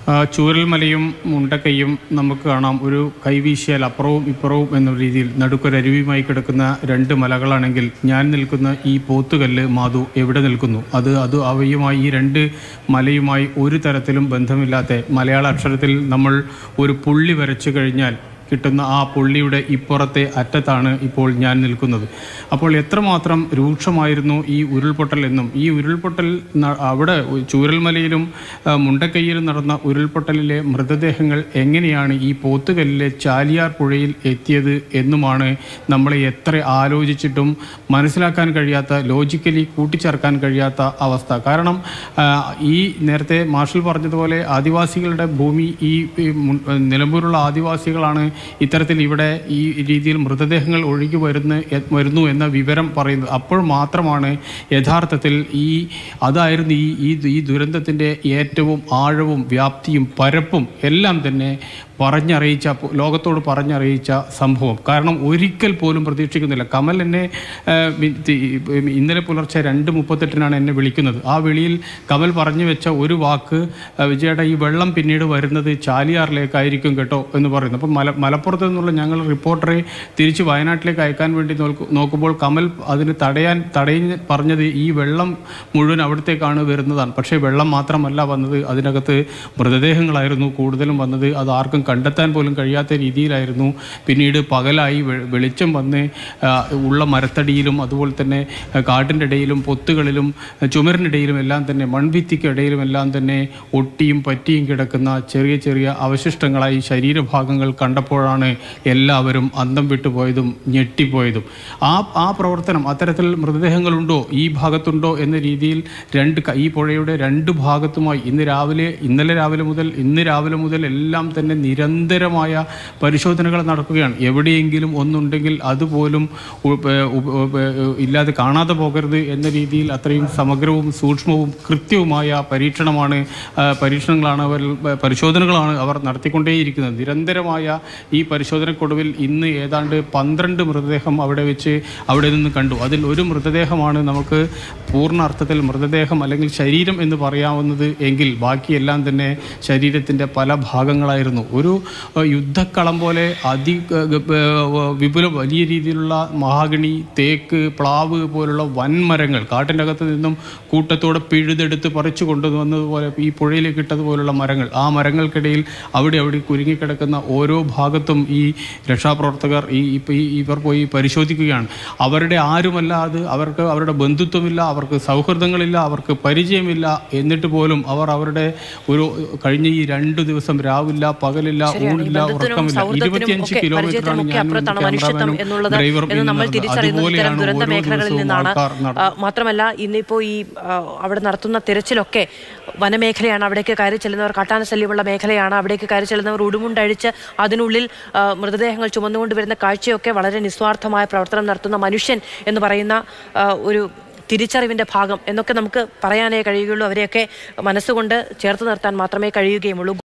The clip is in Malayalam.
ആ, ചൂരൽമലയും മുണ്ടക്കൈയും നമുക്ക് കാണാം ഒരു കൈവീശിയാൽ അപ്പുറവും ഇപ്പുറവും എന്ന രീതിയിൽ നടുക്കൊരരുവിയുമായി കിടക്കുന്ന രണ്ട് മലകളാണെങ്കിൽ ഞാൻ നിൽക്കുന്ന ഈ പോത്തുകല്ല് മാധു എവിടെ നിൽക്കുന്നു അത് അത് അവയുമായി ഈ രണ്ട് മലയുമായി ഒരു തരത്തിലും ബന്ധമില്ലാത്ത മലയാള അക്ഷരത്തിൽ നമ്മൾ ഒരു പുള്ളി വരച്ചു കഴിഞ്ഞാൽ കിട്ടുന്ന ആ പുള്ളിയുടെ ഇപ്പുറത്തെ അറ്റത്താണ് ഇപ്പോൾ ഞാൻ നിൽക്കുന്നത് അപ്പോൾ എത്രമാത്രം രൂക്ഷമായിരുന്നു ഈ ഉരുൾപൊട്ടൽ എന്നും ഈ ഉരുൾപൊട്ടൽ ന- അവിടെ ചൂരൽമലയിലും ആ, മുണ്ടക്കൈയിലും നടന്ന ഉരുൾപൊട്ടലിലെ മൃതദേഹങ്ങൾ എങ്ങനെയാണ് ഈ പോത്തുകല്ലിലെ ചാലിയാർ പുഴയിൽ എത്തിയത് എന്നുമാണ് നമ്മളെ എത്ര ആലോചിച്ചിട്ടും മനസ്സിലാക്കാൻ കഴിയാത്ത ലോജിക്കലി കൂട്ടിച്ചേർക്കാൻ കഴിയാത്ത അവസ്ഥ കാരണം ആ, ഈ നേരത്തെ മാർഷൽ പറഞ്ഞതുപോലെ ആദിവാസികളുടെ ഭൂമി ഈ ഈ മുൻ- നിലമ്പൂരുള്ള ആദിവാസികളാണ് ഇത്തരത്തിൽ ഇവിടെ ഈ രീതിയിൽ മൃതദേഹങ്ങൾ ഒഴുകി വരുന്ന വരുന്നു എന്ന വിവരം പറയുന്നത് അപ്പോൾ മാത്രമാണ് യഥാർത്ഥത്തിൽ ഈ അതായിരുന്നു ഈ ഈ ഈ ദുരന്തത്തിൻ്റെ ഏറ്റവും ആഴവും വ്യാപ്തിയും പരപ്പും എല്ലാം തന്നെ പറഞ്ഞറിയിച്ച ലോകത്തോട് പറഞ്ഞറിയിച്ച സംഭവം കാരണം ഒരിക്കൽ പോലും പ്രതീക്ഷിക്കുന്നില്ല കമൽ എന്നെ ആ, മി- തി- ഇന്നലെ പുലർച്ചെ രണ്ട് മുപ്പത്തെട്ടിനാണ് എന്നെ വിളിക്കുന്നത് ആ വിളിയിൽ കമൽ പറഞ്ഞു വെച്ച ഒരു വാക്ക് ആ, വിജയേട്ടാ ഈ വെള്ളം പിന്നീട് വരുന്നത് ചാലിയാറിലേക്കായിരിക്കും കേട്ടോ എന്ന് പറയുന്നു അപ്പം മല മലപ്പുറത്ത് നിന്നുള്ള ഞങ്ങൾ റിപ്പോർട്ടറെ തിരിച്ച് വയനാട്ടിലേക്ക് അയക്കാൻ വേണ്ടി നോക്കു- നോക്കുമ്പോൾ കമൽ അതിന് തടയാൻ തടഞ്ഞ് പറഞ്ഞത് ഈ വെള്ളം മുഴുവൻ അവിടത്തേക്കാണ് വരുന്നതാണ് പക്ഷേ വെള്ളം മാത്രമല്ല വന്നത് അതിനകത്ത് മൃതദേഹങ്ങളായിരുന്നു കൂടുതലും വന്നത് അത് ആർക്കും കണ്ടെത്താൻ പോലും കഴിയാത്ത രീതിയിലായിരുന്നു പിന്നീട് പകലായി വെ- വെളിച്ചം വന്ന് ആ, ഉള്ള മരത്തടിയിലും അതുപോലെ തന്നെ ആ, കാട്ടിൻ്റെ ഇടയിലും പൊത്തുകളിലും ആ, ചുമരിനിടയിലും എല്ലാം തന്നെ മൺഭിത്തിക്കിടയിലും എല്ലാം തന്നെ ഒട്ടിയും പറ്റിയും കിടക്കുന്ന ചെറിയ ചെറിയ അവശിഷ്ടങ്ങളായി ശരീരഭാഗങ്ങൾ കണ്ടപ്പോഴാണ് എല്ലാവരും അന്തം വിട്ടുപോയതും ഞെട്ടിപ്പോയതും ആ ആ പ്രവർത്തനം അത്തരത്തിൽ മൃതദേഹങ്ങളുണ്ടോ ഈ ഭാഗത്തുണ്ടോ എന്ന രീതിയിൽ രണ്ട് ക- ഈ പുഴയുടെ രണ്ട് ഭാഗത്തുമായി ഇന്ന് രാവിലെ ഇന്നലെ രാവിലെ മുതൽ ഇന്ന് രാവിലെ മുതൽ എല്ലാം തന്നെ നിരന്തരമായ പരിശോധനകൾ നടക്കുകയാണ് എവിടെയെങ്കിലും ഒന്നുണ്ടെങ്കിൽ അതുപോലും ഉ- ഏ- ഉ- ഏ- ഇല്ലാതെ കാണാതെ പോകരുത് എന്ന രീതിയിൽ അത്രയും സമഗ്രവും സൂക്ഷ്മവും കൃത്യവുമായ പരീക്ഷണമാണ് ആ, പരീക്ഷണങ്ങളാണ് അവർ പരിശോധനകളാണ് അവർ നടത്തിക്കൊണ്ടേയിരിക്കുന്നത് നിരന്തരമായ ഈ പരിശോധനക്കൊടുവിൽ ഇന്ന് ഏതാണ്ട് പന്ത്രണ്ട് മൃതദേഹം അവിടെ വെച്ച് അവിടെ നിന്ന് കണ്ടു അതിൽ ഒരു മൃതദേഹമാണ് നമുക്ക് പൂർണ്ണ അർത്ഥത്തിൽ മൃതദേഹം അല്ലെങ്കിൽ ശരീരം എന്ന് പറയാവുന്നത് എങ്കിൽ ബാക്കിയെല്ലാം തന്നെ ശരീരത്തിൻ്റെ പല ഭാഗങ്ങളായിരുന്നു ഒരു ഏഹ്, യുദ്ധക്കളം പോലെ അതി ഏഹ്, ഏഹ്, വിപുല വലിയ രീതിയിലുള്ള മഹാഗണി തേക്ക് പ്ലാവ് പോലുള്ള വൻമരങ്ങൾ കാട്ടിൻ്റെ അകത്ത് നിന്നും കൂട്ടത്തോടെ പിഴുതെടുത്ത് പറിച്ചു കൊണ്ടുവന്നതുപോലെ ഈ പുഴയിലേക്ക് ഇട്ടതുപോലുള്ള മരങ്ങൾ ആ മരങ്ങൾക്കിടയിൽ അവിടെ അവിടെ കുരുങ്ങിക്കിടക്കുന്ന ഓരോ ഭാഗത്തും ഈ രക്ഷാപ്രവർത്തകർ ഈ ഇപ്പം ഈ ഇവർ പോയി പരിശോധിക്കുകയാണ് അവരുടെ ആരുമല്ല അത് അവർക്ക് അവരുടെ ബന്ധുത്വമില്ല അവർക്ക് സൗഹൃദങ്ങളില്ല അവർക്ക് പരിചയമില്ല എന്നിട്ട് പോലും അവർ അവരുടെ ഒരു കഴിഞ്ഞ ഈ രണ്ടു ദിവസം രാവില്ല പകലില്ല ശരിയാണ്. ഈ ഊണില്ല ബന്ധത്തിനും ഉറക്കമില്ല സൗഹൃദത്തിനും ഇരുപത്തിയഞ്ച് ഒക്കെ കിലോമീറ്ററാണ് പരിചയത്തിനും ഒക്കെ ഞാനും അപ്പുറത്താണ് മനുഷ്യത്വം ക്യാമറാമാനും എന്നുള്ളത് ഡ്രൈവറും എന്ന് ഇന്ന് നമ്മൾ നടന്നത്. തിരിച്ചറിയുന്നത് ഇത്തരം അതുപോലെയാണ് ദുരന്ത ഓരോ മേഖലകളിൽ ദിവസവും നിന്നാണ് ആൾക്കാർ നട- ആ, മാത്രമല്ല ഇന്നിപ്പോൾ ഈ ആ, അവിടെ നടത്തുന്ന തിരച്ചിലൊക്കെ വനമേഖലയാണ് അവിടേക്ക് കയറി ചെല്ലുന്നവർ കാട്ടാന ശല്യമുള്ള മേഖലയാണ് അവിടേക്ക് കയറി ചെല്ലുന്നവർ ഉടുമുണ്ടഴിച്ച് അതിനുള്ളിൽ ആ, മൃതദേഹങ്ങൾ ചുമന്നുകൊണ്ട് വരുന്ന കാഴ്ചയൊക്കെ വളരെ നിസ്വാർത്ഥമായ പ്രവർത്തനം നടത്തുന്ന മനുഷ്യൻ എന്ന് പറയുന്ന ആ, ഒരു തിരിച്ചറിവിന്റെ ഭാഗം എന്നൊക്കെ നമുക്ക് പറയാനേ കഴിയുകയുള്ളൂ അവരെയൊക്കെ മനസ്സുകൊണ്ട് ചേർത്ത് നിർത്താൻ മാത്രമേ കഴിയുകയുമുള്ളൂ